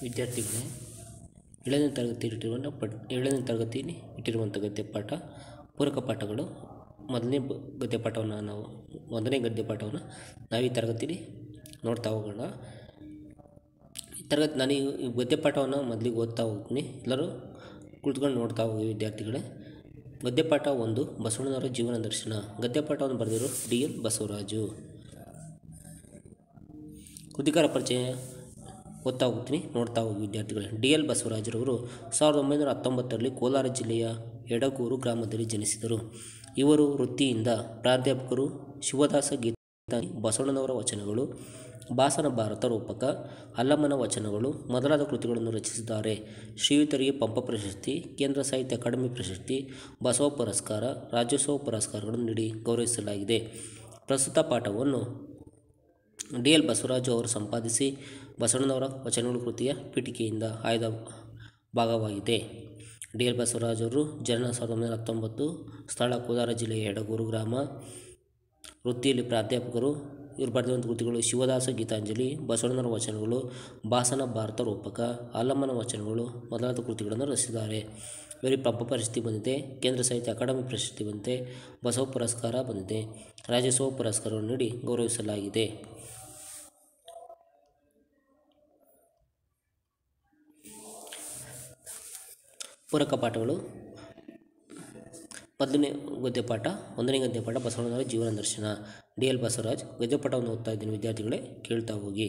ವಿದ್ಯಾರ್ಥಿಗಳೇ ಏಳನೇ ತರಗತಿ ಇಟ್ಟಿರುವಂಥ ಪಟ್ ಏಳನೇ ತರಗತಿಯಲ್ಲಿ ಇಟ್ಟಿರುವಂಥ ಗದ್ಯ ಪಾಠ ಪೂರಕ ಪಾಠಗಳು ಮೊದಲನೇ ಬ ಗದ್ಯ ಪಾಠವನ್ನು ನಾವು ಮೊದಲನೇ ಗದ್ಯ ಪಾಠವನ್ನು ನಾವು ಈ ತರಗತಿಯಲ್ಲಿ ನೋಡ್ತಾ ಹೋಗೋಣ ಈ ತರಗತಿ ನಾನು ಈ ಈ ಗದ್ಯ ಪಾಠವನ್ನು ಮೊದಲಿಗೆ ಓದ್ತಾ ಹೋಗ್ತೀನಿ ಎಲ್ಲರೂ ಕುಳಿತುಕೊಂಡು ನೋಡ್ತಾ ಹೋಗಿ ವಿದ್ಯಾರ್ಥಿಗಳೇ ಗದ್ಯ ಪಾಠ ಒಂದು ಬಸವಣ್ಣನವರ ಜೀವನ ದರ್ಶನ ಗದ್ಯ ಪಾಠವನ್ನು ಬರೆದಿರೋ ಡಿ ಎಲ್ ಬಸವರಾಜು ಕೃತಿಕಾರ ಪರಿಚಯ ಓದ್ತಾ ಹೋಗ್ತೀನಿ ನೋಡ್ತಾ ಹೋಗಿ ವಿದ್ಯಾರ್ಥಿಗಳೇ ಡಿ ಎಲ್ ಬಸವರಾಜರವರು ಸಾವಿರದ ಒಂಬೈನೂರ ಹತ್ತೊಂಬತ್ತರಲ್ಲಿ ಕೋಲಾರ ಜಿಲ್ಲೆಯ ಎಡಗೂರು ಗ್ರಾಮದಲ್ಲಿ ಜನಿಸಿದರು ಇವರು ವೃತ್ತಿಯಿಂದ ಪ್ರಾಧ್ಯಾಪಕರು ಶಿವದಾಸ ಗೀತ ಬಸವಣ್ಣನವರ ವಚನಗಳು ಭಾಸನ ಭಾರತ ರೂಪಕ ಅಲ್ಲಮ್ಮನ ವಚನಗಳು ಮೊದಲಾದ ಕೃತಿಗಳನ್ನು ರಚಿಸಿದ್ದಾರೆ ಶ್ರೀಯುತರಿಗೆ ಪಂಪ ಪ್ರಶಸ್ತಿ ಕೇಂದ್ರ ಸಾಹಿತ್ಯ ಅಕಾಡೆಮಿ ಪ್ರಶಸ್ತಿ ಬಸವ ಪುರಸ್ಕಾರ ರಾಜ್ಯೋತ್ಸವ ಪುರಸ್ಕಾರಗಳನ್ನು ನೀಡಿ ಗೌರವಿಸಲಾಗಿದೆ ಪ್ರಸ್ತುತ ಪಾಠವನ್ನು ಡಿ ಎಲ್ ಬಸವರಾಜು ಅವರು ಸಂಪಾದಿಸಿ ಬಸವಣ್ಣನವರ ವಚನಗಳು ಕೃತಿಯ ಪೀಠಿಕೆಯಿಂದ ಆಯ್ದ ಭಾಗವಾಗಿದೆ ಡಿ ಎಲ್ ಬಸವರಾಜ್ ಅವರು ಜನನ ಸಾವಿರದ ಒಂಬೈನೂರ ಹತ್ತೊಂಬತ್ತು ಸ್ಥಳ ಕೋಲಾರ ಜಿಲ್ಲೆಯ ಎಡಗೂರು ಗ್ರಾಮ ವೃತ್ತಿಯಲ್ಲಿ ಪ್ರಾಧ್ಯಾಪಕರು ಇವರು ಬರೆದಿರುವಂಥ ಕೃತಿಗಳು ಶಿವದಾಸ ಗೀತಾಂಜಲಿ ಬಸವಣ್ಣನವರ ವಚನಗಳು ಭಾಸನ ಭಾರತ ರೂಪಕ ಆಲಮ್ಮನ ವಚನಗಳು ಮೊದಲಾದ ಕೃತಿಗಳನ್ನು ರಚಿಸಿದ್ದಾರೆ ಇವರಿಗೆ ಪಂಪ ಪ್ರಶಸ್ತಿ ಬಂದಿದೆ ಕೇಂದ್ರ ಸಾಹಿತ್ಯ ಅಕಾಡೆಮಿ ಪ್ರಶಸ್ತಿ ಬಂದಿದೆ ಬಸವ ಪುರಸ್ಕಾರ ಬಂದಿದೆ ರಾಜ್ಯೋತ್ಸವ ಪುರಸ್ಕಾರವನ್ನು ನೀಡಿ ಗೌರವಿಸಲಾಗಿದೆ ಪೂರಕ ಪಾಠಗಳು ಮೊದಲನೇ ಗದ್ಯಪಾಠ ಒಂದನೇ ಗದ್ಯಪಾಠ ಬಸವಣ್ಣನವರ ಜೀವನ ದರ್ಶನ ಡಿ ಎಲ್ ಬಸವರಾಜ್ ಗದ್ಯಪಾಠವನ್ನು ಓದ್ತಾ ಇದ್ದೀನಿ ವಿದ್ಯಾರ್ಥಿಗಳೇ ಕೇಳ್ತಾ ಹೋಗಿ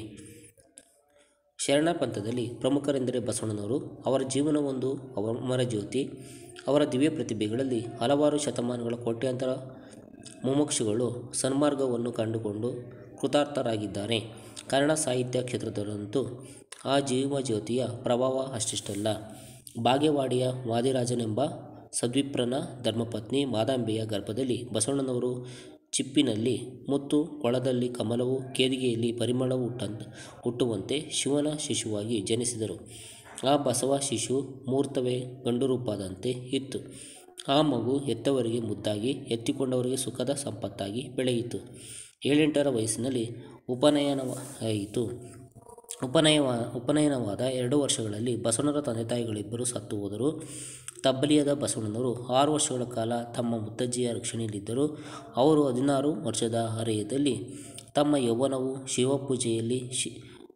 ಶರಣ ಪಂಥದಲ್ಲಿ ಪ್ರಮುಖರೆಂದರೆ ಬಸವಣ್ಣನವರು ಅವರ ಜೀವನ ಒಂದು ಅಮರ ಜ್ಯೋತಿ ಅವರ ದಿವ್ಯ ಪ್ರತಿಭೆಗಳಲ್ಲಿ ಹಲವಾರು ಶತಮಾನಗಳ ಕೋಟ್ಯಾಂತರ ಮುಮುಕ್ಷುಗಳು ಸನ್ಮಾರ್ಗವನ್ನು ಕಂಡುಕೊಂಡು ಕೃತಾರ್ಥರಾಗಿದ್ದಾರೆ ಕನ್ನಡ ಸಾಹಿತ್ಯ ಕ್ಷೇತ್ರದಲ್ಲಂತೂ ಆ ಜೀವ ಜ್ಯೋತಿಯ ಪ್ರಭಾವ ಅಷ್ಟಿಷ್ಟಲ್ಲ ಬಾಗೇವಾಡಿಯ ವಾದಿರಾಜನೆಂಬ ಸದ್ವಿಪ್ರನ ಧರ್ಮಪತ್ನಿ ಮಾದಾಂಬೆಯ ಗರ್ಭದಲ್ಲಿ ಬಸವಣ್ಣನವರು ಚಿಪ್ಪಿನಲ್ಲಿ ಮುತ್ತು ಕೊಳದಲ್ಲಿ ಕಮಲವು ಕೇದಿಗೆಯಲ್ಲಿ ಪರಿಮಳವು ಹುಟ್ಟಂತ ಹುಟ್ಟುವಂತೆ ಶಿವನ ಶಿಶುವಾಗಿ ಜನಿಸಿದರು ಆ ಬಸವ ಶಿಶು ಮೂರ್ತವೇ ಗಂಡು ರೂಪದಂತೆ ಇತ್ತು ಆ ಮಗು ಹೆತ್ತವರಿಗೆ ಮುದ್ದಾಗಿ ಎತ್ತಿಕೊಂಡವರಿಗೆ ಸುಖದ ಸಂಪತ್ತಾಗಿ ಬೆಳೆಯಿತು ಏಳೆಂಟರ ವಯಸ್ಸಿನಲ್ಲಿ ಉಪನಯನವಾಯಿತು ಉಪನಯವ ಉಪನಯನವಾದ ಎರಡು ವರ್ಷಗಳಲ್ಲಿ ಬಸವಣ್ಣರ ತಂದೆ ತಾಯಿಗಳಿಬ್ಬರು ಸತ್ತು ಹೋದರು ತಬ್ಬಲಿಯಾದ ಬಸವಣ್ಣನವರು ಆರು ವರ್ಷಗಳ ಕಾಲ ತಮ್ಮ ಮುತ್ತಜ್ಜಿಯ ರಕ್ಷಣೆಯಲ್ಲಿದ್ದರು ಅವರು ಹದಿನಾರು ವರ್ಷದ ಹರೆಯದಲ್ಲಿ ತಮ್ಮ ಯೌವನವು ಶಿವಪೂಜೆಯಲ್ಲಿ ಶಿ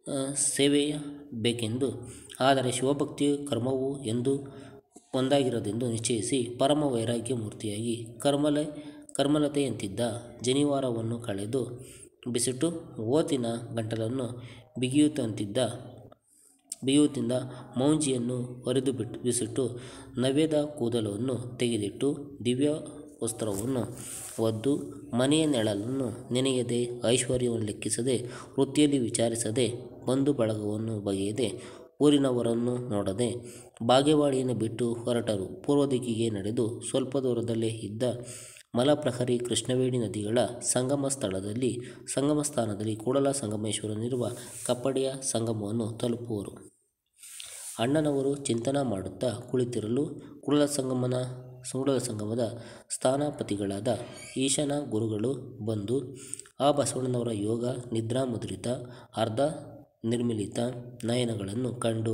ಸೇವೆಯಬೇಕೆಂದು ಆದರೆ ಶಿವಭಕ್ತಿಯು ಕರ್ಮವು ಎಂದು ಒಂದಾಗಿರೋದೆಂದು ನಿಶ್ಚಯಿಸಿ ಪರಮ ವೈರಾಗ್ಯ ಮೂರ್ತಿಯಾಗಿ ಕರ್ಮಲೆ ಕರ್ಮಲತೆಯಂತಿದ್ದ ಜನಿವಾರವನ್ನು ಕಳೆದು ಬಿಸಿಟ್ಟು ಓತಿನ ಗಂಟಲನ್ನು ಬಿಗಿಯುತ್ತಂತಿದ್ದ ಬಿಗಿಯುತ್ತಿದ್ದ ಮೌಂಜಿಯನ್ನು ಹೊರಿದು ಬಿಟ್ಟು ಬಿಸಿಟ್ಟು ನವ್ಯದ ಕೂದಲನ್ನು ತೆಗೆದಿಟ್ಟು ದಿವ್ಯ ವಸ್ತ್ರವನ್ನು ಒದ್ದು ಮನೆಯ ನೆಳಲನ್ನು ನೆನೆಯದೆ ಐಶ್ವರ್ಯವನ್ನು ಲೆಕ್ಕಿಸದೆ ವೃತ್ತಿಯಲ್ಲಿ ವಿಚಾರಿಸದೆ ಬಂಧು ಬಳಗವನ್ನು ಬಗೆಯದೆ ಊರಿನವರನ್ನು ನೋಡದೆ ಬಾಗೇವಾಡಿಯನ್ನು ಬಿಟ್ಟು ಹೊರಟರು ಪೂರ್ವ ದಿಕ್ಕಿಗೆ ನಡೆದು ಸ್ವಲ್ಪ ದೂರದಲ್ಲೇ ಇದ್ದ ಮಲಪ್ರಹರಿ ಕೃಷ್ಣವೇಣಿ ನದಿಗಳ ಸಂಗಮ ಸ್ಥಳದಲ್ಲಿ ಸಂಗಮ ಸ್ಥಾನದಲ್ಲಿ ಕೂಡಲ ಸಂಗಮೇಶ್ವರನಿರುವ ಕಪ್ಪಡಿಯ ಸಂಗಮವನ್ನು ತಲುಪುವರು ಅಣ್ಣನವರು ಚಿಂತನ ಮಾಡುತ್ತಾ ಕುಳಿತಿರಲು ಕೂಡಲ ಸಂಗಮನ ಕೂಡಲ ಸಂಗಮದ ಸ್ಥಾನಪತಿಗಳಾದ ಈಶನ ಗುರುಗಳು ಬಂದು ಆ ಬಸವಣ್ಣನವರ ಯೋಗ ನಿದ್ರಾಮುದ್ರಿತ ಅರ್ಧ ನಿರ್ಮಿಲಿತ ನಯನಗಳನ್ನು ಕಂಡು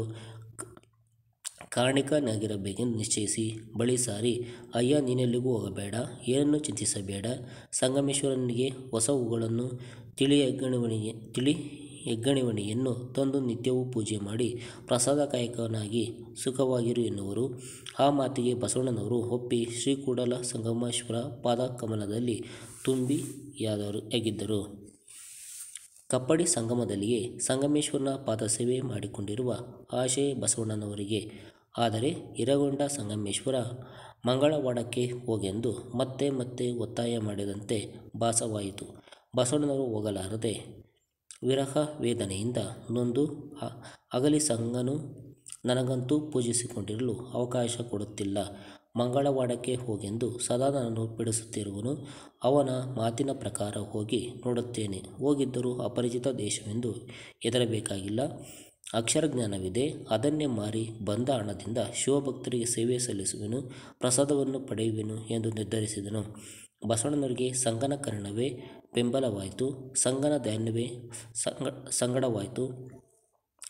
ಕಾರಣಿಕನಾಗಿರಬೇಕೆಂದು ನಿಶ್ಚಯಿಸಿ ಬಳಿ ಸಾರಿ ಅಯ್ಯ ನೀನೆಲ್ಲಿಗೂ ಹೋಗಬೇಡ ಏನನ್ನು ಚಿಂತಿಸಬೇಡ ಸಂಗಮೇಶ್ವರನಿಗೆ ಹೊಸ ಹೂಗಳನ್ನು ತಿಳಿ ಹೆಗ್ಗಣಿವಣಿಗೆ ತಿಳಿ ಹೆಗ್ಗಣಿವಣಿಯನ್ನು ತಂದು ನಿತ್ಯವೂ ಪೂಜೆ ಮಾಡಿ ಪ್ರಸಾದಕಾಯಕನಾಗಿ ಸುಖವಾಗಿರು ಎನ್ನುವರು ಆ ಮಾತಿಗೆ ಬಸವಣ್ಣನವರು ಒಪ್ಪಿ ಶ್ರೀಕೂಡಲ ಸಂಗಮೇಶ್ವರ ಪಾದ ಕಮಲದಲ್ಲಿ ತುಂಬಿಯಾದರು ಆಗಿದ್ದರು ಕಪ್ಪಡಿ ಸಂಗಮದಲ್ಲಿಯೇ ಸಂಗಮೇಶ್ವರನ ಪಾದಸೇವೆ ಮಾಡಿಕೊಂಡಿರುವ ಆಶೆ ಬಸವಣ್ಣನವರಿಗೆ ಆದರೆ ಇರಗೊಂಡ ಸಂಗಮೇಶ್ವರ ಮಂಗಳವಾಡಕ್ಕೆ ಹೋಗೆಂದು ಮತ್ತೆ ಮತ್ತೆ ಒತ್ತಾಯ ಮಾಡಿದಂತೆ ಭಾಸವಾಯಿತು ಬಸವಣ್ಣನವರು ಹೋಗಲಾರದೆ ವಿರಹ ವೇದನೆಯಿಂದ ನೊಂದು ಅಗಲಿ ಸಂಗನು ನನಗಂತೂ ಪೂಜಿಸಿಕೊಂಡಿರಲು ಅವಕಾಶ ಕೊಡುತ್ತಿಲ್ಲ ಮಂಗಳವಾಡಕ್ಕೆ ಹೋಗೆಂದು ಸದಾ ನನ್ನನ್ನು ಪೀಡಿಸುತ್ತಿರುವನು ಅವನ ಮಾತಿನ ಪ್ರಕಾರ ಹೋಗಿ ನೋಡುತ್ತೇನೆ ಹೋಗಿದ್ದರೂ ಅಪರಿಚಿತ ದೇಶವೆಂದು ಹೆದರಬೇಕಾಗಿಲ್ಲ ಅಕ್ಷರ ಜ್ಞಾನವಿದೆ ಅದನ್ನೇ ಮಾರಿ ಬಂದ ಹಣದಿಂದ ಶಿವಭಕ್ತರಿಗೆ ಸೇವೆ ಸಲ್ಲಿಸುವೆನು ಪ್ರಸಾದವನ್ನು ಪಡೆಯುವೆನು ಎಂದು ನಿರ್ಧರಿಸಿದನು ಬಸವಣ್ಣನವರಿಗೆ ಸಂಗನ ಕರ್ಣವೇ ಬೆಂಬಲವಾಯಿತು ಸಂಗನ ಧ್ಯಾನವೇ ಸಂಗ ಸಂಗಡವಾಯಿತು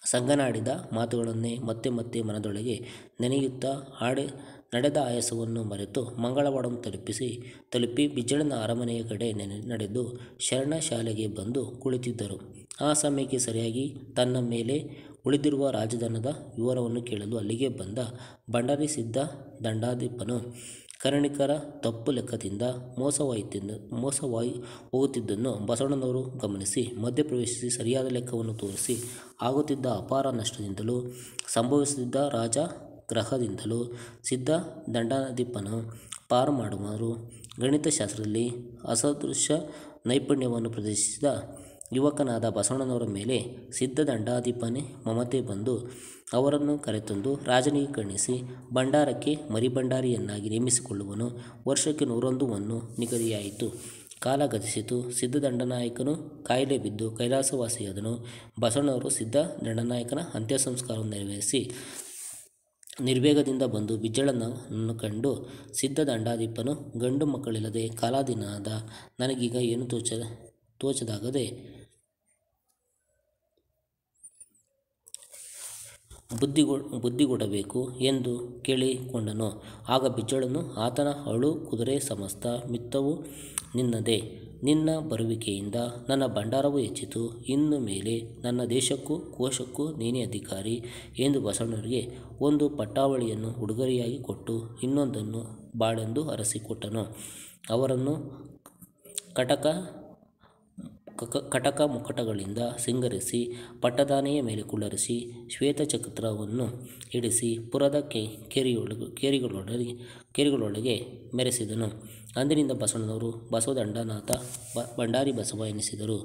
ಸಂಗನಾಡಿದ ಮಾತುಗಳನ್ನೇ ಮತ್ತೆ ಮತ್ತೆ ಮನದೊಳಗೆ ನೆನೆಯುತ್ತಾ ಆಡಿ ನಡೆದ ಆಯಾಸವನ್ನು ಮರೆತು ಮಂಗಳವಾಡಂ ತಲುಪಿಸಿ ತಲುಪಿ ಬಿಜ್ಜಳನ ಅರಮನೆಯ ಕಡೆ ನೆನೆ ನಡೆದು ಶರಣ ಶಾಲೆಗೆ ಬಂದು ಕುಳಿತಿದ್ದರು ಆ ಸಮಯಕ್ಕೆ ಸರಿಯಾಗಿ ತನ್ನ ಮೇಲೆ ಉಳಿದಿರುವ ರಾಜಧನದ ವಿವರವನ್ನು ಕೇಳಲು ಅಲ್ಲಿಗೆ ಬಂದ ಭಂಡಾರಿ ಸಿದ್ಧ ದಂಡಾಧಿಪನು ಕರ್ಣಿಕರ ತಪ್ಪು ಲೆಕ್ಕದಿಂದ ಮೋಸವಾಯಿತೆಂದು ಮೋಸವಾಗಿ ಹೋಗುತ್ತಿದ್ದನ್ನು ಬಸವಣ್ಣನವರು ಗಮನಿಸಿ ಮಧ್ಯಪ್ರವೇಶಿಸಿ ಸರಿಯಾದ ಲೆಕ್ಕವನ್ನು ತೋರಿಸಿ ಆಗುತ್ತಿದ್ದ ಅಪಾರ ನಷ್ಟದಿಂದಲೂ ಸಂಭವಿಸುತ್ತಿದ್ದ ರಾಜ ಗ್ರಹದಿಂದಲೂ ಸಿದ್ಧ ದಂಡಾಧಿಪನು ಪಾರು ಮಾಡುವರು ಗಣಿತಶಾಸ್ತ್ರದಲ್ಲಿ ಅಸದೃಶ ನೈಪುಣ್ಯವನ್ನು ಪ್ರದರ್ಶಿಸಿದ ಯುವಕನಾದ ಬಸವಣ್ಣನವರ ಮೇಲೆ ಸಿದ್ಧ ದಂಡಾಧಿಪನೇ ಮಮತೆ ಬಂದು ಅವರನ್ನು ಕರೆತಂದು ರಾಜನೀಕರಣಿಸಿ ಭಂಡಾರಕ್ಕೆ ಮರಿಭಂಡಾರಿಯನ್ನಾಗಿ ನೇಮಿಸಿಕೊಳ್ಳುವನು ವರ್ಷಕ್ಕೆ ನೂರೊಂದು ವನ್ನು ನಿಗದಿಯಾಯಿತು ಕಾಲ ಗತಿಸಿತು ಸಿದ್ಧ ದಂಡನಾಯಕನು ಕಾಯಿಲೆ ಬಿದ್ದು ಕೈಲಾಸವಾಸಿಯಾದನು ಬಸವಣ್ಣವರು ಸಿದ್ಧ ದಂಡನಾಯಕನ ಅಂತ್ಯ ಸಂಸ್ಕಾರವನ್ನು ನೆರವೇರಿಸಿ ನಿರ್ವೇಗದಿಂದ ಬಂದು ಬಿಜ್ಜಳನನ್ನು ಕಂಡು ಸಿದ್ಧ ದಂಡಾಧಿಪನು ಗಂಡು ಮಕ್ಕಳಿಲ್ಲದೆ ಕಾಲಾಧೀನಾದ ನನಗೀಗ ಏನು ತೋಚ ತೋಚದಾಗದೆ ಬುದ್ಧಿಗೊ ಬುದ್ಧಿಗೊಡಬೇಕು ಎಂದು ಕೇಳಿಕೊಂಡನು ಆಗ ಬಿಜ್ಜಳನು ಆತನ ಅಳು ಕುದುರೆ ಸಮಸ್ತ ಮಿತ್ತವು ನಿನ್ನದೇ ನಿನ್ನ ಬರುವಿಕೆಯಿಂದ ನನ್ನ ಭಂಡಾರವು ಹೆಚ್ಚಿತು ಇನ್ನು ಮೇಲೆ ನನ್ನ ದೇಶಕ್ಕೂ ಕೋಶಕ್ಕೂ ನೀನೇ ಅಧಿಕಾರಿ ಎಂದು ಬಸವಣ್ಣವರಿಗೆ ಒಂದು ಪಟ್ಟಾವಳಿಯನ್ನು ಉಡುಗೊರೆಯಾಗಿ ಕೊಟ್ಟು ಇನ್ನೊಂದನ್ನು ಬಾಳೆಂದು ಅರಸಿಕೊಟ್ಟನು ಅವರನ್ನು ಕಟಕ ಕಕ ಕಟಕ ಮುಕಟಗಳಿಂದ ಸಿಂಗರಿಸಿ ಪಟ್ಟದಾನೆಯ ಮೇಲೆ ಕುಳ್ಳರಿಸಿ ಶ್ವೇತಚಕ್ರವನ್ನು ಇಡಿಸಿ ಪುರದ ಕೆ ಕೇರಿಯೊಳಗೆ ಕೇರಿಗಳೊಳಗೆ ಕೇರಿಗಳೊಳಗೆ ಮೆರೆಸಿದನು ಅಂದಿನಿಂದ ಬಸವಣ್ಣನವರು ಬಸವದಂಡನಾಥ ಬ ಭಂಡಾರಿ ಬಸವ ಎನಿಸಿದರು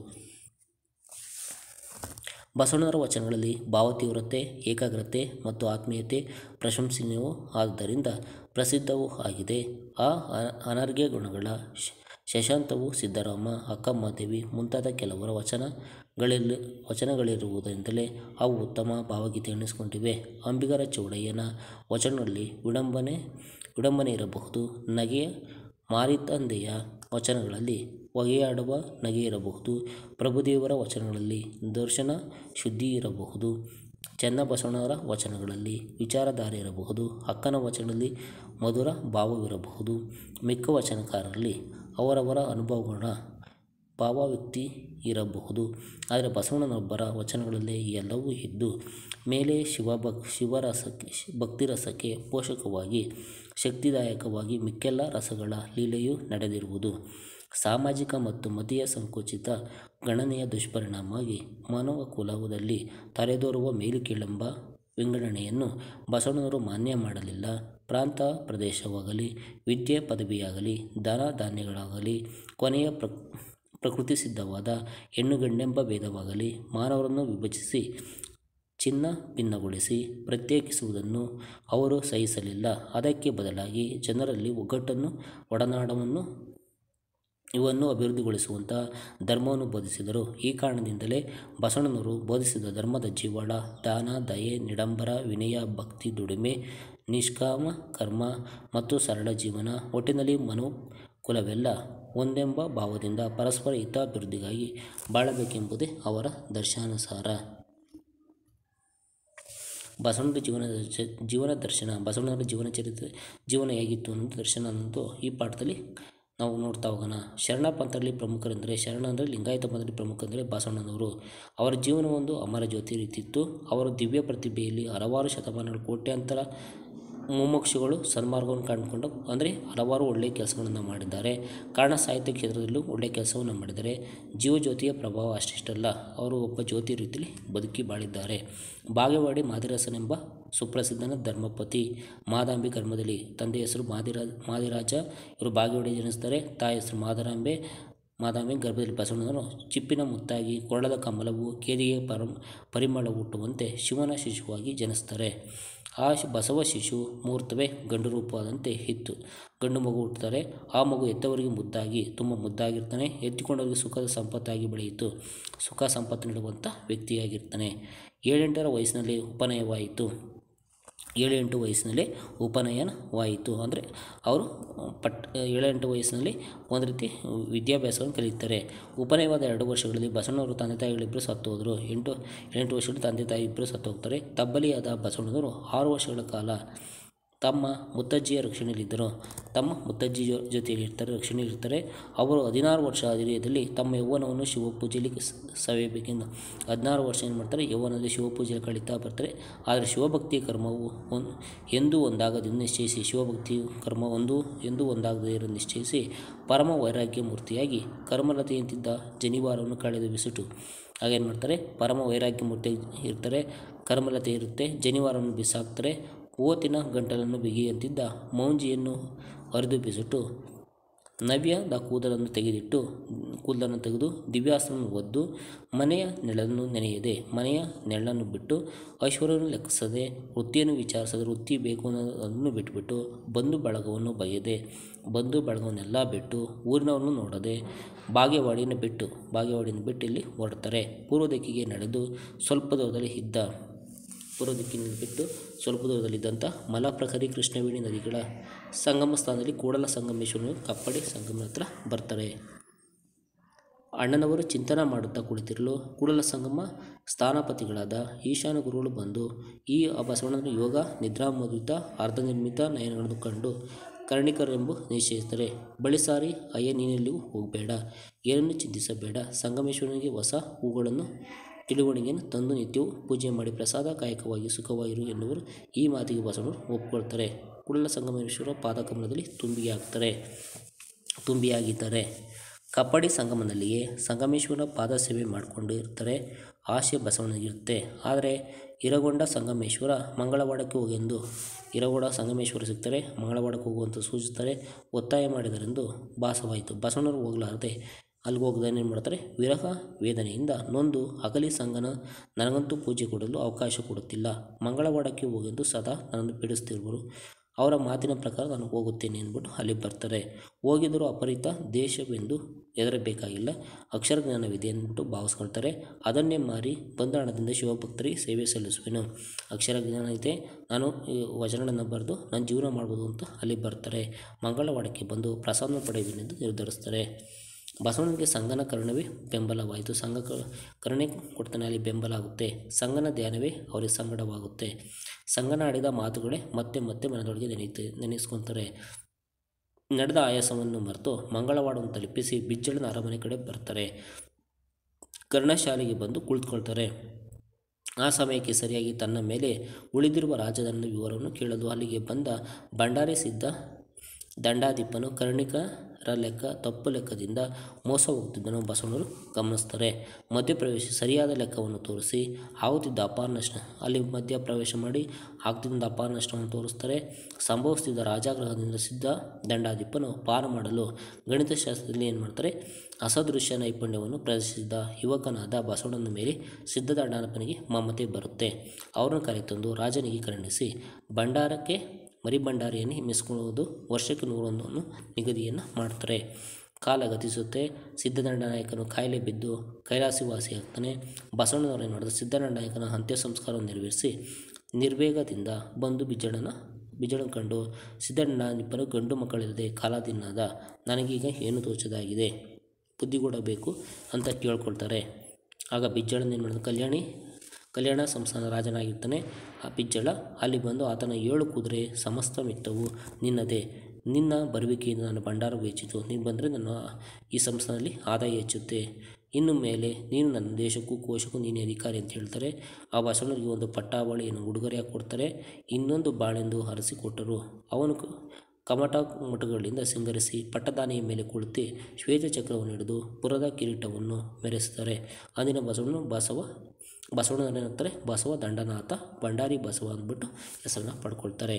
ಬಸವಣ್ಣವರ ವಚನಗಳಲ್ಲಿ ಭಾವತೀವ್ರತೆ ಏಕಾಗ್ರತೆ ಮತ್ತು ಆತ್ಮೀಯತೆ ಪ್ರಶಂಸನೀಯವೂ ಆದುದರಿಂದ ಪ್ರಸಿದ್ಧವೂ ಆಗಿದೆ ಆ ಅ- ಅನರ್ಘ್ಯ ಗುಣಗಳ ಶ- ಶಶಾಂತವು ಸಿದ್ದರಾಮ ಅಕ್ಕಮ್ಮದೇವಿ ಮುಂತಾದ ಕೆಲವರ ವಚನಗಳಲ್ಲಿ ವಚನಗಳಿರುವುದರಿಂದಲೇ ಅವು ಉತ್ತಮ ಭಾವಗೀತೆ ಎನಿಸಿಕೊಂಡಿವೆ ಅಂಬಿಗರ ಚೌಡಯ್ಯನ ವಚನಗಳಲ್ಲಿ ವಿಡಂಬನೆ ವಿಡಂಬನೆ ಇರಬಹುದು ನಗೆಯ ಮಾರಿತಂದೆಯ ವಚನಗಳಲ್ಲಿ ಹೊಗೆಯಾಡುವ ನಗೆ ಇರಬಹುದು ಪ್ರಭುದೇವರ ವಚನಗಳಲ್ಲಿ ದರ್ಶನ ಶುದ್ಧಿ ಇರಬಹುದು ಚನ್ನಬಸವಣ್ಣವರ ವಚನಗಳಲ್ಲಿ ವಿಚಾರಧಾರೆ ಇರಬಹುದು ಅಕ್ಕನ ವಚನದಲ್ಲಿ ಮಧುರ ಭಾವವಿರಬಹುದು ಮಿಕ್ಕ ವಚನಕಾರರಲ್ಲಿ ಅವರವರ ಅನುಭವಗಳ ಭಾವವ್ಯಕ್ತಿ ಇರಬಹುದು ಆದರೆ ಬಸವಣ್ಣನೊಬ್ಬರ ವಚನಗಳಲ್ಲಿ ಈ ಎಲ್ಲವೂ ಇದ್ದು ಮೇಲೆ ಶಿವಭಕ್ ಶಿವರಸಕ್ಕೆ ಭಕ್ತಿರಸಕ್ಕೆ ಪೋಷಕವಾಗಿ ಶಕ್ತಿದಾಯಕವಾಗಿ ಮಿಕ್ಕೆಲ್ಲ ರಸಗಳ ಲೀಲೆಯೂ ನಡೆದಿರುವುದು ಸಾಮಾಜಿಕ ಮತ್ತು ಮತೀಯ ಸಂಕುಚಿತ ಗಣನೆಯ ದುಷ್ಪರಿಣಾಮವಾಗಿ ಮಾನವ ಕುಲದಲ್ಲಿ ತಲೆದೋರುವ ಮೇಲುಕೀಳೆಂಬ ವಿಂಗಡಣೆಯನ್ನು ಬಸವಣ್ಣನವರು ಮಾನ್ಯ ಮಾಡಲಿಲ್ಲ ಪ್ರಾಂತ ಪ್ರದೇಶವಾಗಲಿ ವಿದ್ಯೆ ಪದವಿಯಾಗಲಿ ದಾನ ಧಾನ್ಯಗಳಾಗಲಿ ಕೊನೆಯ ಪ್ರ ಪ್ರಕೃತಿ ಸಿದ್ಧವಾದ ಹೆಣ್ಣು ಗಂಡೆಂಬ ಭೇದವಾಗಲಿ ಮಾನವರನ್ನು ವಿಭಜಿಸಿ ಚಿನ್ನ ಭಿನ್ನಗೊಳಿಸಿ ಪ್ರತ್ಯೇಕಿಸುವುದನ್ನು ಅವರು ಸಹಿಸಲಿಲ್ಲ ಅದಕ್ಕೆ ಬದಲಾಗಿ ಜನರಲ್ಲಿ ಒಗ್ಗಟ್ಟನ್ನು ಒಡನಾಡವನ್ನು ಇವನ್ನು ಅಭಿವೃದ್ಧಿಗೊಳಿಸುವಂಥ ಧರ್ಮವನ್ನು ಬೋಧಿಸಿದರು ಈ ಕಾರಣದಿಂದಲೇ ಬಸವಣ್ಣನವರು ಬೋಧಿಸಿದ ಧರ್ಮದ ಜೀವಾಳ ದಾನ ದಯೆ ನಿಡಂಬರ ವಿನಯ ಭಕ್ತಿ ದುಡಿಮೆ ನಿಷ್ಕಾಮ ಕರ್ಮ ಮತ್ತು ಸರಳ ಜೀವನ ಒಟ್ಟಿನಲ್ಲಿ ಮನುಕುಲವೆಲ್ಲ ಒಂದೆಂಬ ಭಾವದಿಂದ ಪರಸ್ಪರ ಹಿತಾಭಿವೃದ್ಧಿಗಾಗಿ ಬಾಳಬೇಕೆಂಬುದೇ ಅವರ ದರ್ಶಾನುಸಾರ ಬಸವಣ್ಣನ ಜೀವನ ದರ್ಶ- ಜೀವನ ದರ್ಶನ ಬಸವಣ್ಣನವರ ಜೀವನ ಚರಿತ್ರೆ ಜೀವನ ಹೇಗಿತ್ತು ಅನ್ನೋದು ದರ್ಶನ ಅನ್ನೋದು ಈ ಪಾಠದಲ್ಲಿ ನಾವು ನೋಡ್ತಾ ಹೋಗೋಣ ಶರಣ ಪಂಥದಲ್ಲಿ ಪ್ರಮುಖರೆಂದರೆ ಶರಣ ಅಂದರೆ ಲಿಂಗಾಯತ ಪಂಥದಲ್ಲಿ ಪ್ರಮುಖರೆಂದರೆ ಬಸವಣ್ಣನವರು ಅವರ ಜೀವನ ಒಂದು ಅಮರ ಜ್ಯೋತಿ ರೀತಿತ್ತು ಅವರ ದಿವ್ಯ ಪ್ರತಿಭೆಯಲ್ಲಿ ಹಲವಾರು ಶತಮಾನಗಳ ಕೋಟ್ಯಾಂತರ ಮುಮುಕ್ಷುಗಳು ಸನ್ಮಾರ್ಗವನ್ನು ಕಂಡುಕೊಂಡು ಅಂದರೆ ಹಲವಾರು ಒಳ್ಳೆಯ ಕೆಲಸಗಳನ್ನು ಮಾಡಿದ್ದಾರೆ ಕಾರಣ ಸಾಹಿತ್ಯ ಕ್ಷೇತ್ರದಲ್ಲೂ ಒಳ್ಳೆಯ ಕೆಲಸವನ್ನು ಮಾಡಿದ್ದಾರೆ ಜೀವಜ್ಯೋತಿಯ ಪ್ರಭಾವ ಅಷ್ಟಿಷ್ಟಲ್ಲ ಅವರು ಒಬ್ಬ ಜ್ಯೋತಿ ರೀತಿಯಲ್ಲಿ ಬದುಕಿ ಬಾಳಿದ್ದಾರೆ ಬಾಗೇವಾಡಿ ಮಾದಿರಸನೆಂಬ ಸುಪ್ರಸಿದ್ಧನ ಧರ್ಮಪತಿ ಮಾದಾಂಬಿ ಕರ್ಮದಲ್ಲಿ ತಂದೆ ಹೆಸರು ಮಾದಿರಾ ಮಾದಿರಾಜ ಇವರು ಬಾಗೇವಾಡಿ ಜನಿಸ್ತಾರೆ ತಾಯಿ ಹೆಸರು ಮಾದರಾಂಬೆ ಮಾದಾಂಬೆ ಗರ್ಭದಲ್ಲಿ ಬಸವಣ್ಣನವರು ಚಿಪ್ಪಿನ ಮುತ್ತಾಗಿ ಕೊರಳದ ಕಮಲವು ಕೇದಿಗೆ ಪರಂ ಪರಿಮಳ ಹುಟ್ಟುವಂತೆ ಶಿವನ ಶಿಶುವಾಗಿ ಜನಿಸ್ತಾರೆ ಆ ಶಿ- ಬಸವ ಶಿಶು ಮುಹೂರ್ತವೇ ಗಂಡು ರೂಪವಾದಂತೆ ಇತ್ತು ಗಂಡು ಮಗು ಹುಟ್ಟುತ್ತಾರೆ ಆ ಮಗು ಎತ್ತವರಿಗೆ ಮುದ್ದಾಗಿ ತುಂಬ ಮುದ್ದಾಗಿರ್ತಾನೆ ಎತ್ತಿಕೊಂಡವರಿಗೆ ಸುಖದ ಸಂಪತ್ತಾಗಿ ಬೆಳೆಯಿತು ಸುಖ ಸಂಪತ್ತು ನೀಡುವಂಥ ವ್ಯಕ್ತಿಯಾಗಿರ್ತಾನೆ ಏಳೆಂಟರ ವಯಸ್ಸಿನಲ್ಲಿ ಉಪನಯವಾಯಿತು ಏಳು ಎಂಟು ವಯಸ್ಸಿನಲ್ಲಿ ಉಪನಯನವಾಯಿತು ಅಂದರೆ ಅವರು ಪಟ್ ಏಳು ಎಂಟು ವಯಸ್ಸಿನಲ್ಲಿ ಒಂದು ರೀತಿ ವಿದ್ಯಾಭ್ಯಾಸವನ್ನು ಕಲಿತಾರೆ ಉಪನಯವಾದ ಎರಡು ವರ್ಷಗಳಲ್ಲಿ ಬಸವಣ್ಣವರು ತಂದೆ ತಾಯಿಗಳಿಬ್ಬರು ಸತ್ತು ಹೋದರು ಎಂಟು ಎಂಟು ವರ್ಷಗಳಲ್ಲಿ ತಂದೆ ತಾಯಿ ಇಬ್ಬರು ಸತ್ತು ಹೋಗ್ತಾರೆ ತಬ್ಬಲಿಯಾದ ಬಸವಣ್ಣನವರು ಆರು ವರ್ಷಗಳ ಕಾಲ ತಮ್ಮ ಮುತ್ತಜ್ಜಿಯ ರಕ್ಷಣೆಯಲ್ಲಿದ್ದರು ತಮ್ಮ ಮುತ್ತಜ್ಜಿ ಜೊ- ಜೊತೆಯಲ್ಲಿ ಇರ್ತಾರೆ ರಕ್ಷಣೆಯಲ್ಲಿರ್ತಾರೆ ಅವರು ಹದಿನಾರು ವರ್ಷ ಹಿರಿಯದಲ್ಲಿ ತಮ್ಮ ಯೌವನವನ್ನು ಶಿವಪೂಜೆಯಲ್ಲಿ ಸ- ಸವೆಯಬೇಕೆಂದು ಹದಿನಾರು ವರ್ಷ ಏನು ಮಾಡ್ತಾರೆ ಯೌವನದಲ್ಲಿ ಶಿವಪೂಜೆಯಲ್ಲಿ ಕಳೀತಾ ಬರ್ತಾರೆ ಆದರೆ ಶಿವಭಕ್ತಿಯ ಕರ್ಮವು ಒಂದು ಎಂದೂ ಒಂದಾಗದೆಂದು ನಿಶ್ಚಯಿಸಿ ಶಿವಭಕ್ತಿ ಕರ್ಮ ಒಂದು ಎಂದೂ ಒಂದಾಗದೇ ಇರೋ ನಿಶ್ಚಯಿಸಿ ಪರಮ ವೈರಾಗ್ಯ ಮೂರ್ತಿಯಾಗಿ ಕರ್ಮಲತೆಯಂತಿದ್ದ ಜನಿವಾರವನ್ನು ಕಳೆದು ಬಿಸಿಟು ಹಾಗೇನು ಮಾಡ್ತಾರೆ ಪರಮ ವೈರಾಗ್ಯ ಮೂರ್ತಿ ಇರ್ತಾರೆ ಕರ್ಮಲತೆ ಇರುತ್ತೆ ಜನಿವಾರವನ್ನು ಬಿಸಾಕ್ತಾರೆ ಓತಿನ ಗಂಟಲನ್ನು ಬಿಗಿಯಂತಿದ್ದ ಮೌಂಜಿಯನ್ನು ಹರಿದು ಬಿಸಿಟ್ಟು ನವ್ಯದ ಕೂದಲನ್ನು ತೆಗೆದಿಟ್ಟು ಕೂದಲನ್ನು ತೆಗೆದು ದಿವ್ಯಾಸನವನ್ನು ಒದ್ದು ಮನೆಯ ನೆಳನ್ನು ನೆನೆಯದೆ ಮನೆಯ ನೆರಳನ್ನು ಬಿಟ್ಟು ಐಶ್ವರ್ಯವನ್ನು ಲೆಕ್ಕಿಸದೆ ವೃತ್ತಿಯನ್ನು ವಿಚಾರಿಸದೆ ವೃತ್ತಿ ಬೇಕು ಅನ್ನೋದನ್ನು ಬಿಟ್ಟುಬಿಟ್ಟು ಬಂಧು ಬಳಗವನ್ನು ಬಗೆಯದೆ ಬಂಧು ಬಳಗವನ್ನೆಲ್ಲ ಬಿಟ್ಟು ಊರಿನವನ್ನು ನೋಡದೆ ಬಾಗೇವಾಡಿಯನ್ನು ಬಿಟ್ಟು ಬಾಗೇವಾಡಿಯನ್ನು ಬಿಟ್ಟು ಇಲ್ಲಿ ಹೊರಡ್ತಾರೆ ಪೂರ್ವ ದಿಕ್ಕಿಗೆ ನಡೆದು ಸ್ವಲ್ಪ ದೂರದಲ್ಲಿ ಇದ್ದ ಪೂರ್ವ ದಿಕ್ಕಿನಲ್ಲಿ ಬಿಟ್ಟು ಸ್ವಲ್ಪ ದೂರದಲ್ಲಿದ್ದಂಥ ಮಲಪ್ರಕರಿ ಕೃಷ್ಣವೇಣಿ ನದಿಗಳ ಸಂಗಮ ಸ್ಥಾನದಲ್ಲಿ ಕೂಡಲ ಸಂಗಮೇಶ್ವರನು ಕಪ್ಪಡಿ ಸಂಗಮನ ಹತ್ರ ಬರ್ತಾರೆ ಅಣ್ಣನವರು ಚಿಂತನ ಮಾಡುತ್ತಾ ಕುಳಿತಿರಲು ಕೂಡಲ ಸಂಗಮ ಸ್ಥಾನಪತಿಗಳಾದ ಈಶಾನ ಗುರುಗಳು ಬಂದು ಈ ಬಸವಣ್ಣನ ಯೋಗ ನಿದ್ರಾಮೋದಿತ ಅರ್ಧನಿರ್ಮಿತ ನಯನಗಳನ್ನು ಕಂಡು ಕರ್ಣಿಕರೆಂಬು ನಿಶ್ಚಯಿಸುತ್ತಾರೆ ಬಳಿ ಸಾರಿ ಅಯ್ಯ ನೀನೆಲ್ಲಿಯೂ ಹೋಗಬೇಡ ಏನನ್ನು ಚಿಂತಿಸಬೇಡ ಸಂಗಮೇಶ್ವರನಿಗೆ ಹೊಸ ಹೂಗಳನ್ನು ತಿಳುವಳಿಗೆಯನ್ನು ತಂದು ನಿತ್ಯವೂ ಪೂಜೆ ಮಾಡಿ ಪ್ರಸಾದ ಕಾಯಕವಾಗಿ ಸುಖವಾಗಿರು ಎನ್ನುವರು ಈ ಮಾತಿಗೆ ಬಸವಣ್ಣರು ಒಪ್ಕೊಳ್ತಾರೆ ಕೂಡಲ ಸಂಗಮೇಶ್ವರ ಪಾದಕಮಲದಲ್ಲಿ ತುಂಬಿಯಾಗ್ತಾರೆ ತುಂಬಿಯಾಗಿದ್ದಾರೆ ಕಪ್ಪಡಿ ಸಂಗಮದಲ್ಲಿಯೇ ಸಂಗಮೇಶ್ವರ ಪಾದ ಸೇವೆ ಮಾಡಿಕೊಂಡು ಇರ್ತಾರೆ ಆಶೆ ಬಸವಣ್ಣನಿಗಿರುತ್ತೆ ಆದರೆ ಇರಗೊಂಡ ಸಂಗಮೇಶ್ವರ ಮಂಗಳವಾಡಕ್ಕೆ ಹೋಗೆಂದು ಇರಗೋಡ ಸಂಗಮೇಶ್ವರ ಸಿಗ್ತಾರೆ ಮಂಗಳವಾಡಕ್ಕೆ ಹೋಗುವಂತ ಸೂಚಿಸ್ತಾರೆ ಒತ್ತಾಯ ಮಾಡಿದರೆಂದು ಭಾಸವಾಯಿತು ಬಸವಣ್ಣರು ಹೋಗಲಾರದೆ ಅಲ್ಲಿಗೆ ಹೋಗದೆ ಏನು ಮಾಡ್ತಾರೆ ವಿರಹ ವೇದನೆಯಿಂದ ನೊಂದು ಅಗಲಿ ಸಂಗನ ನನಗಂತೂ ಪೂಜೆ ಕೊಡಲು ಅವಕಾಶ ಕೊಡುತ್ತಿಲ್ಲ ಮಂಗಳವಾಡಕ್ಕೆ ಹೋಗೆಂದು ಸದಾ ನನ್ನನ್ನು ಪೀಡಿಸ್ತಿರುವರು ಅವರ ಮಾತಿನ ಪ್ರಕಾರ ನಾನು ಹೋಗುತ್ತೇನೆ ಅಂದ್ಬಿಟ್ಟು ಅಲ್ಲಿ ಬರ್ತಾರೆ ಹೋಗಿದ್ದರೂ ಅಪರಿತ ದೇಶವೆಂದು ಹೆದರಬೇಕಾಗಿಲ್ಲ ಅಕ್ಷರ ಜ್ಞಾನವಿದೆ ಅಂದ್ಬಿಟ್ಟು ಭಾವಿಸ್ಕೊಳ್ತಾರೆ ಅದನ್ನೇ ಮಾರಿ ಬಂದ ಹಣದಿಂದ ಶಿವಭಕ್ತರಿಗೆ ಸೇವೆ ಸಲ್ಲಿಸುವೆನು ಅಕ್ಷರ ಜ್ಞಾನ ಇದೆ ನಾನು ಈ ವಚನಗಳನ್ನು ಬರೆದು ನಾನು ಜೀವನ ಮಾಡ್ಬೋದು ಅಂತ ಅಲ್ಲಿ ಬರ್ತಾರೆ ಮಂಗಳವಾಡಕ್ಕೆ ಬಂದು ಪ್ರಸಾದ ಪಡೆಯುವೆನೆಂದು ನಿರ್ಧರಿಸ್ತಾರೆ ಬಸವಣ್ಣನಿಗೆ ಸಂಗನ ಕರುಣವೇ ಬೆಂಬಲವಾಯಿತು ಸಂಘ ಕ- ಕರುಣೆ ಕೊಡ್ತಾನೆ ಅಲ್ಲಿ ಬೆಂಬಲ ಆಗುತ್ತೆ ಸಂಗನ ಧ್ಯಾನವೇ ಅವರಿಗೆ ಸಂಗಡವಾಗುತ್ತೆ ಸಂಗನ ಆಡಿದ ಮಾತುಗಳೇ ಮತ್ತೆ ಮತ್ತೆ ಮನದೊಳಗೆ ನೆನೆಯುತ್ತೆ ನೆನೆಸ್ಕೊತಾರೆ ನಡೆದ ಆಯಾಸವನ್ನು ಮರೆತು ಮಂಗಳವಾಡವನ್ನು ತಲುಪಿಸಿ ಬಿಜ್ಜಳನ ಅರಮನೆ ಕಡೆ ಬರ್ತಾರೆ ಕರ್ಣಶಾಲೆಗೆ ಬಂದು ಕುಳಿತುಕೊಳ್ತಾರೆ ಆ ಸಮಯಕ್ಕೆ ಸರಿಯಾಗಿ ತನ್ನ ಮೇಲೆ ಉಳಿದಿರುವ ರಾಜಧನದ ವಿವರವನ್ನು ಕೇಳಲು ಅಲ್ಲಿಗೆ ಬಂದ ಭಂಡಾರಿ ಸಿದ್ಧ ದಂಡಾಧಿಪನು ಕರ್ಣಿಕರ ಲೆಕ್ಕ ತಪ್ಪು ಲೆಕ್ಕದಿಂದ ಮೋಸ ಹೋಗ್ತಿದ್ದನ್ನು ಬಸವಣ್ಣರು ಗಮನಿಸ್ತಾರೆ ಮಧ್ಯಪ್ರವೇಶ ಸರಿಯಾದ ಲೆಕ್ಕವನ್ನು ತೋರಿಸಿ ಆಗುತ್ತಿದ್ದ ಅಪಾರ ನಷ್ಟ ಅಲ್ಲಿ ಮಧ್ಯ ಪ್ರವೇಶ ಮಾಡಿ ಆಗ್ತಿದ್ದ ಅಪಾರ ನಷ್ಟವನ್ನು ತೋರಿಸ್ತಾರೆ ಸಂಭವಿಸ್ತಿದ್ದ ರಾಜಾಗ್ರಹದಿಂದ ಸಿದ್ಧ ದಂಡಾಧಿಪನು ಪಾರ ಮಾಡಲು ಗಣಿತಶಾಸ್ತ್ರದಲ್ಲಿ ಏನು ಮಾಡ್ತಾರೆ ಅಸದೃಶ್ಯ ನೈಪುಣ್ಯವನ್ನು ಪ್ರದರ್ಶಿಸಿದ ಯುವಕನಾದ ಬಸವಣ್ಣನ ಮೇಲೆ ಸಿದ್ಧದಂಡಾಧಿಪನಿಗೆ ಮಮತೆ ಬರುತ್ತೆ ಅವರನ್ನು ಕರೆತಂದು ರಾಜನಿಗೆ ಕರುಣಿಸಿ ಭಂಡಾರಕ್ಕೆ ಮರಿಭಂಡಾರಿಯನ್ನು ಹಿಮ್ಮಿಸಿಕೊಳ್ಳುವುದು ವರ್ಷಕ್ಕೆ ನೂರೊಂದನ್ನು ನಿಗದಿಯನ್ನು ಮಾಡ್ತಾರೆ ಕಾಲ ಗತಿಸುತ್ತೆ ಸಿದ್ಧದಂಡ ನಾಯಕನು ಕಾಯಿಲೆ ಬಿದ್ದು ಕೈಲಾಸವಾಸಿಯಾಗ್ತಾನೆ ಬಸವಣ್ಣನವರ ಮಾಡಿದ ಸಿದ್ಧದಂಡ ನಾಯಕನ ಅಂತ್ಯ ಸಂಸ್ಕಾರವನ್ನು ನೆರವೇರಿಸಿ ನಿರ್ವೇಗದಿಂದ ಬಂದು ಬಿಜ್ಜಳನ ಬಿಜ್ಜಳನ ಕಂಡು ಸಿದ್ಧಣ್ಣನಿಬ್ಬರು ಗಂಡು ಮಕ್ಕಳಿಲ್ಲದೆ ಕಾಲಾಧೀನಾದ ನನಗೀಗ ಏನು ತೋಚದಾಗಿದೆ ಬುದ್ಧಿಗೂಡಬೇಕು ಅಂತ ಕೇಳ್ಕೊಳ್ತಾರೆ ಆಗ ಬಿಜ್ಜಳನ ಏನು ಮಾಡಿದ ಕಲ್ಯಾಣಿ ಕಲ್ಯಾಣ ಸಂಸ್ಥಾನ ರಾಜನಾಗಿರ್ತಾನೆ ಆ ಬಿಜ್ಜಳ ಅಲ್ಲಿ ಬಂದು ಆತನ ಏಳು ಕುದುರೆ ಸಮಸ್ತ ಮಿತ್ತವು ನಿನ್ನದೇ ನಿನ್ನ ಬರುವಿಕೆಯಿಂದ ನನ್ನ ಭಂಡಾರವು ಹೆಚ್ಚಿತು ನೀನು ಬಂದರೆ ನನ್ನ ಈ ಸಂಸ್ಥಾನದಲ್ಲಿ ಆದಾಯ ಹೆಚ್ಚುತ್ತೆ ಇನ್ನು ಮೇಲೆ ನೀನು ನನ್ನ ದೇಶಕ್ಕೂ ಕೋಶಕ್ಕೂ ನೀನೇ ಅಧಿಕಾರಿ ಅಂತ ಹೇಳ್ತಾರೆ ಆ ಬಸವಣ್ಣನಿಗೆ ಒಂದು ಪಟ್ಟಾವಳಿಯನ್ನು ಉಡುಗೊರೆಯಾಗಿ ಕೊಡ್ತಾರೆ ಇನ್ನೊಂದು ಬಾಳೆಂದು ಹರಸಿ ಕೊಟ್ಟರು ಅವನು ಕ- ಕಮಟ ಮಠಗಳಿಂದ ಸಿಂಗರಿಸಿ ಪಟ್ಟದಾನೆಯ ಮೇಲೆ ಕುಳಿತು ಶ್ವೇತಚಕ್ರವನ್ನು ಹಿಡಿದು ಪುರದ ಕಿರೀಟವನ್ನು ಮೆರೆಸುತ್ತಾರೆ ಅಂದಿನ ಬಸವಣ್ಣನು ಬಸವ ಬಸವಣ್ಣನ ಏನಂತಾರೆ ಬಸವ ದಂಡನಾಥ ಭಂಡಾರಿ ಬಸವ ಅಂದ್ಬಿಟ್ಟು ಹೆಸರನ್ನು ಪಡ್ಕೊಳ್ತಾರೆ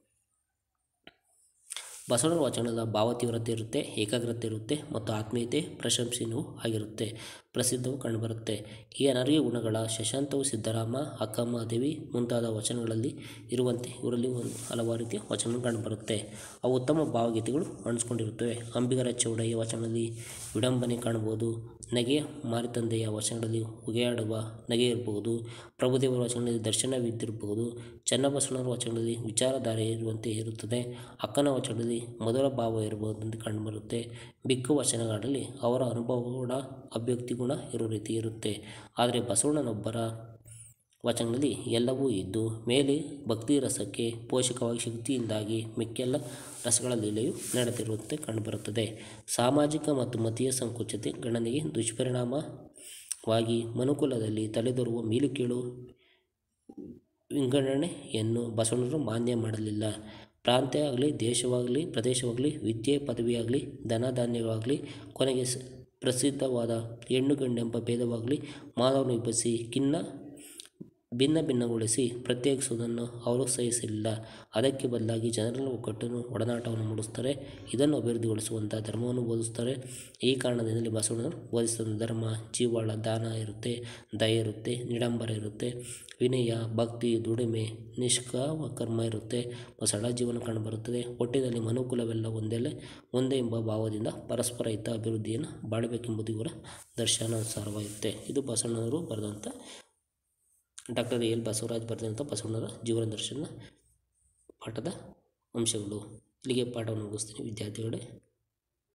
ಬಸವಣ್ಣನ ವಚನದ ಭಾವತೀವ್ರತೆ ಇರುತ್ತೆ ಏಕಾಗ್ರತೆ ಇರುತ್ತೆ ಮತ್ತು ಆತ್ಮೀಯತೆ ಪ್ರಶಂಸೆಯೂ ಆಗಿರುತ್ತೆ ಪ್ರಸಿದ್ಧವು ಕಂಡುಬರುತ್ತೆ ಈ ಅನರ್ಯ ಗುಣಗಳ ಶಶಾಂತವು ಸಿದ್ದರಾಮ ಅಕ್ಕಮಹಾದೇವಿ ಮುಂತಾದ ವಚನಗಳಲ್ಲಿ ಇರುವಂತೆ ಇವರಲ್ಲಿ ಒಂದು ಹಲವಾರು ರೀತಿಯ ವಚನಗಳು ಕಂಡುಬರುತ್ತೆ ಅವು ಉತ್ತಮ ಭಾವಗೀತೆಗಳು ಅಣಿಸ್ಕೊಂಡಿರುತ್ತವೆ ಅಂಬಿಗರ ಚೌಡಯ್ಯ ವಚನದಲ್ಲಿ ವಿಡಂಬನೆ ಕಾಣಬಹುದು ನಗೆಯ ಮಾರಿತಂದೆಯ ವಚನಗಳಲ್ಲಿ ಉಗೆಯಾಡುವ ನಗೆ ಇರಬಹುದು ಪ್ರಭುದೇವರ ವಚನದಲ್ಲಿ ದರ್ಶನವಿದ್ದಿರಬಹುದು ಚನ್ನಬಸವಣ್ಣವರ ವಚನದಲ್ಲಿ ವಿಚಾರಧಾರೆ ಇರುವಂತೆ ಇರುತ್ತದೆ ಅಕ್ಕನ ವಚನದಲ್ಲಿ ಮಧುರ ಭಾವ ಇರಬಹುದು ಎಂದು ಕಂಡುಬರುತ್ತೆ ಬಿಕ್ಕು ವಚನಗಳಲ್ಲಿ ಅವರ ಅನುಭವಗಳ ಅಭಿವ್ಯಕ್ತಿ ಗುಣ ಇರೋ ರೀತಿ ಇರುತ್ತೆ ಆದರೆ ಬಸವಣ್ಣನೊಬ್ಬರ ವಚನಗಳಲ್ಲಿ ಎಲ್ಲವೂ ಇದ್ದು ಮೇಲೆ ಭಕ್ತಿ ರಸಕ್ಕೆ ಪೋಷಕವಾಗಿ ಶಕ್ತಿಯಿಂದಾಗಿ ಮಿಕ್ಕೆಲ್ಲ ರಸಗಳ ಲೀಲೆಯು ನಡೆದಿರುವಂತೆ ಕಂಡುಬರುತ್ತದೆ ಸಾಮಾಜಿಕ ಮತ್ತು ಮತೀಯ ಸಂಕುಚಿತ ಗಣನೆಗೆ ದುಷ್ಪರಿಣಾಮವಾಗಿ ಮನುಕುಲದಲ್ಲಿ ತಲೆದೋರುವ ಮೀಲುಕೀಳು ವಿಂಗಡಣೆಯನ್ನು ಬಸವಣ್ಣರು ಮಾನ್ಯ ಮಾಡಲಿಲ್ಲ ಪ್ರಾಂತ್ಯ ಆಗಲಿ ದೇಶವಾಗಲಿ ಪ್ರದೇಶವಾಗಲಿ ವಿದ್ಯೆ ಪದವಿಯಾಗಲಿ ಧನಧಾನ್ಯವಾಗಲಿ ಕೊನೆಗೆ ಸ ಪ್ರಸಿದ್ಧವಾದ ಹೆಣ್ಣು ಗಂಡೆಂಬ ಭೇದವಾಗಲಿ ಮಾನವನು ವಿಭಜಿಸಿ ಖಿನ್ನ ಭಿನ್ನ ಭಿನ್ನಗೊಳಿಸಿ ಪ್ರತ್ಯೇಕಿಸುವುದನ್ನು ಅವರು ಸಹಿಸಲಿಲ್ಲ ಅದಕ್ಕೆ ಬದಲಾಗಿ ಜನರಲ್ಲಿ ಒಗ್ಗಟ್ಟನ್ನು ಒಡನಾಟವನ್ನು ಮೂಡಿಸ್ತಾರೆ ಇದನ್ನು ಅಭಿವೃದ್ಧಿಗೊಳಿಸುವಂಥ ಧರ್ಮವನ್ನು ಬೋಧಿಸ್ತಾರೆ ಈ ಕಾರಣದಿಂದಲೇ ಬಸವಣ್ಣರು ಬೋಧಿಸಿದ ಧರ್ಮ ಜೀವಾಳ ದಾನ ಇರುತ್ತೆ ದಯೆ ಇರುತ್ತೆ ನಿಡಂಬರ ಇರುತ್ತೆ ವಿನಯ ಭಕ್ತಿ ದುಡಿಮೆ ನಿಷ್ಕಾಮ ಕರ್ಮ ಇರುತ್ತೆ ಸಡ ಜೀವನ ಕಂಡುಬರುತ್ತದೆ ಒಟ್ಟಿನಲ್ಲಿ ಮನುಕುಲವೆಲ್ಲ ಒಂದೆಲ್ಲ ಒಂದೇ ಎಂಬ ಭಾವದಿಂದ ಪರಸ್ಪರ ಹಿತ ಅಭಿವೃದ್ಧಿಯನ್ನು ಬಾಳಬೇಕೆಂಬುದು ಇವರ ದರ್ಶನಾನುಸಾರವಾಗಿರುತ್ತೆ ಇದು ಬಸವಣ್ಣನವರು ಬರೆದಂಥ ಡಾಕ್ಟರ್ ಎಲ್ ಬಸವರಾಜ್ ಬರೆದಂಥ ಬಸವಣ್ಣರ ಜೀವನ ದರ್ಶನ ಪಾಠದ ಅಂಶಗಳು ಇಲ್ಲಿಗೆ ಪಾಠವನ್ನು ಮುಗಿಸ್ತೀನಿ ವಿದ್ಯಾರ್ಥಿಗಳೇ